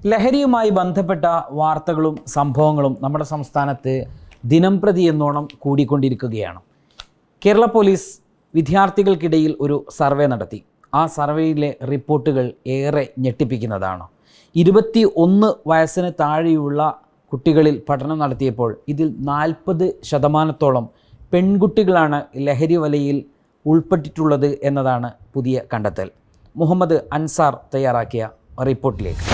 ലഹരിയുമായി ബന്ധപ്പെട്ട വാർത്തകളും സംഭവങ്ങളും നമ്മുടെ സംസ്ഥാനത്ത് ദിനം പ്രതി എന്നോണം കൂടിക്കൊണ്ടിരിക്കുകയാണ് കേരള പോലീസ് വിദ്യാർത്ഥികൾക്കിടയിൽ ഒരു സർവേ നടത്തി ആ സർവേയിലെ റിപ്പോർട്ടുകൾ ഏറെ ഞെട്ടിപ്പിക്കുന്നതാണ് ഇരുപത്തി ഒന്ന് വയസ്സിന് താഴെയുള്ള കുട്ടികളിൽ പഠനം നടത്തിയപ്പോൾ ഇതിൽ നാൽപ്പത് ശതമാനത്തോളം പെൺകുട്ടികളാണ് ലഹരി വലയിൽ ഉൾപ്പെട്ടിട്ടുള്ളത് എന്നതാണ് പുതിയ കണ്ടെത്തൽ മുഹമ്മദ് അൻസാർ തയ്യാറാക്കിയ റിപ്പോർട്ടിലേക്ക്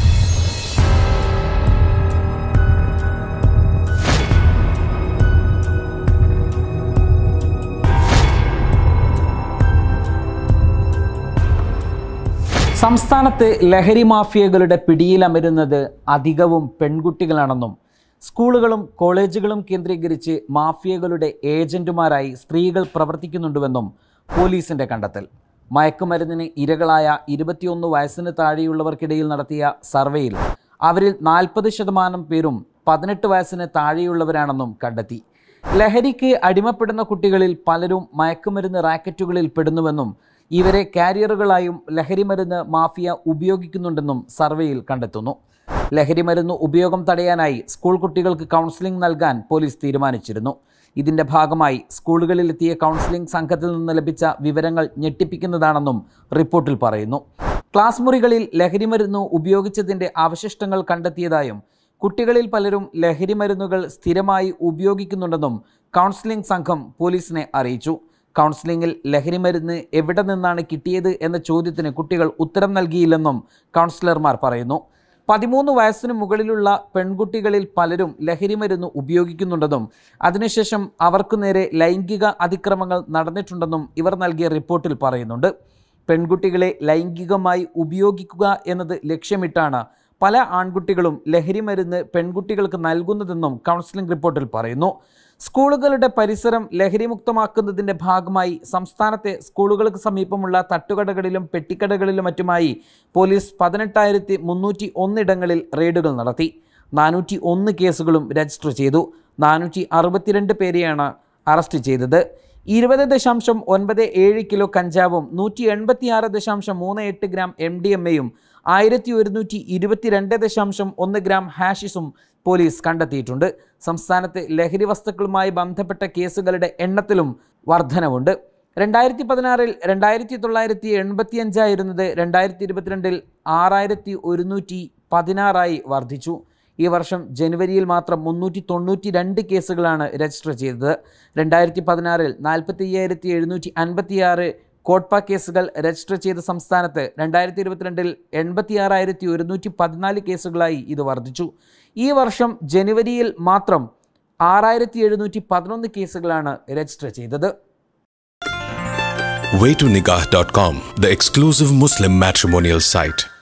സംസ്ഥാനത്ത് ലഹരി മാഫിയകളുടെ പിടിയിലമരുന്നത് അധികവും പെൺകുട്ടികളാണെന്നും സ്കൂളുകളും കോളേജുകളും കേന്ദ്രീകരിച്ച് മാഫിയകളുടെ ഏജന്റുമാരായി സ്ത്രീകൾ പ്രവർത്തിക്കുന്നുണ്ടുവെന്നും പോലീസിന്റെ കണ്ടെത്തൽ മയക്കുമരുന്നിന് ഇരകളായ ഇരുപത്തിയൊന്ന് വയസ്സിന് താഴെയുള്ളവർക്കിടയിൽ നടത്തിയ സർവേയിൽ അവരിൽ നാൽപ്പത് ശതമാനം പേരും പതിനെട്ട് വയസ്സിന് താഴെയുള്ളവരാണെന്നും കണ്ടെത്തി ലഹരിക്ക് അടിമപ്പെടുന്ന കുട്ടികളിൽ പലരും മയക്കുമരുന്ന് റാക്കറ്റുകളിൽ പെടുന്നുവെന്നും ഇവരെ കാരിയറുകളായും ലഹരിമരുന്ന് മാഫിയ ഉപയോഗിക്കുന്നുണ്ടെന്നും സർവേയിൽ കണ്ടെത്തുന്നു ലഹരിമരുന്ന് ഉപയോഗം തടയാനായി സ്കൂൾ കുട്ടികൾക്ക് കൗൺസിലിംഗ് നൽകാൻ പോലീസ് തീരുമാനിച്ചിരുന്നു ഇതിന്റെ ഭാഗമായി സ്കൂളുകളിലെത്തിയ കൗൺസിലിംഗ് സംഘത്തിൽ നിന്ന് ലഭിച്ച വിവരങ്ങൾ ഞെട്ടിപ്പിക്കുന്നതാണെന്നും റിപ്പോർട്ടിൽ പറയുന്നു ക്ലാസ് മുറികളിൽ ലഹരിമരുന്ന് ഉപയോഗിച്ചതിന്റെ അവശിഷ്ടങ്ങൾ കണ്ടെത്തിയതായും കുട്ടികളിൽ പലരും ലഹരിമരുന്നുകൾ സ്ഥിരമായി ഉപയോഗിക്കുന്നുണ്ടെന്നും കൗൺസിലിംഗ് സംഘം പോലീസിനെ അറിയിച്ചു കൗൺസിലിംഗിൽ ലഹരിമരുന്ന് എവിടെ നിന്നാണ് കിട്ടിയത് എന്ന ചോദ്യത്തിന് കുട്ടികൾ ഉത്തരം നൽകിയില്ലെന്നും കൗൺസിലർമാർ പറയുന്നു പതിമൂന്ന് വയസ്സിന് മുകളിലുള്ള പെൺകുട്ടികളിൽ പലരും ലഹരിമരുന്ന് ഉപയോഗിക്കുന്നുണ്ടെന്നും അതിനുശേഷം അവർക്കു നേരെ ലൈംഗിക അതിക്രമങ്ങൾ നടന്നിട്ടുണ്ടെന്നും ഇവർ നൽകിയ റിപ്പോർട്ടിൽ പറയുന്നുണ്ട് പെൺകുട്ടികളെ ലൈംഗികമായി ഉപയോഗിക്കുക എന്നത് ലക്ഷ്യമിട്ടാണ് പല ആൺകുട്ടികളും ലഹരിമരുന്ന് പെൺകുട്ടികൾക്ക് നൽകുന്നതെന്നും കൗൺസിലിംഗ് റിപ്പോർട്ടിൽ പറയുന്നു സ്കൂളുകളുടെ പരിസരം ലഹരിമുക്തമാക്കുന്നതിൻ്റെ ഭാഗമായി സംസ്ഥാനത്തെ സ്കൂളുകൾക്ക് സമീപമുള്ള തട്ടുകടകളിലും പെട്ടിക്കടകളിലും മറ്റുമായി പോലീസ് പതിനെട്ടായിരത്തി മുന്നൂറ്റി ഒന്നിടങ്ങളിൽ റെയ്ഡുകൾ നടത്തി നാനൂറ്റി ഒന്ന് കേസുകളും രജിസ്റ്റർ ചെയ്തു നാനൂറ്റി അറുപത്തിരണ്ട് പേരെയാണ് അറസ്റ്റ് ചെയ്തത് ഇരുപത് ദശാംശം ഒൻപത് ഏഴ് കിലോ കഞ്ചാവും നൂറ്റി എൺപത്തിയാറ് ദശാംശം മൂന്ന് എട്ട് ഗ്രാം എം ഡി എം എയും ആയിരത്തി ഒരുന്നൂറ്റി ഇരുപത്തിരണ്ട് ദശാംശം ഒന്ന് ഗ്രാം ഹാഷിസും പോലീസ് കണ്ടെത്തിയിട്ടുണ്ട് സംസ്ഥാനത്ത് ലഹരി വസ്തുക്കളുമായി ബന്ധപ്പെട്ട കേസുകളുടെ എണ്ണത്തിലും വർധനവുണ്ട് രണ്ടായിരത്തി പതിനാറിൽ രണ്ടായിരത്തി തൊള്ളായിരത്തി എൺപത്തി അഞ്ചായിരുന്നത് രണ്ടായിരത്തി ഇരുപത്തിരണ്ടിൽ ആറായിരത്തി ഒരുന്നൂറ്റി പതിനാറായി വർദ്ധിച്ചു ഈ വർഷം ജനുവരിയിൽ മാത്രം മുന്നൂറ്റി തൊണ്ണൂറ്റി രണ്ട് കേസുകളാണ് രജിസ്റ്റർ ചെയ്തത് രണ്ടായിരത്തി പതിനാറിൽ നാൽപ്പത്തി അയ്യായിരത്തി എഴുന്നൂറ്റി അൻപത്തിയാറ് കോട്ട്പ കേസുകൾ രജിസ്റ്റർ ചെയ്ത സംസ്ഥാനത്ത് രണ്ടായിരത്തി ഇരുപത്തിരണ്ടിൽ എൺപത്തിയാറായിരത്തി ഒരുന്നൂറ്റി പതിനാല് കേസുകളായി ഇത് വർദ്ധിച്ചു ഈ വർഷം ജനുവരിയിൽ മാത്രം ആറായിരത്തി എഴുന്നൂറ്റി പതിനൊന്ന് കേസുകളാണ് രജിസ്റ്റർ ചെയ്തത് waytonikah.com, the exclusive Muslim matrimonial site.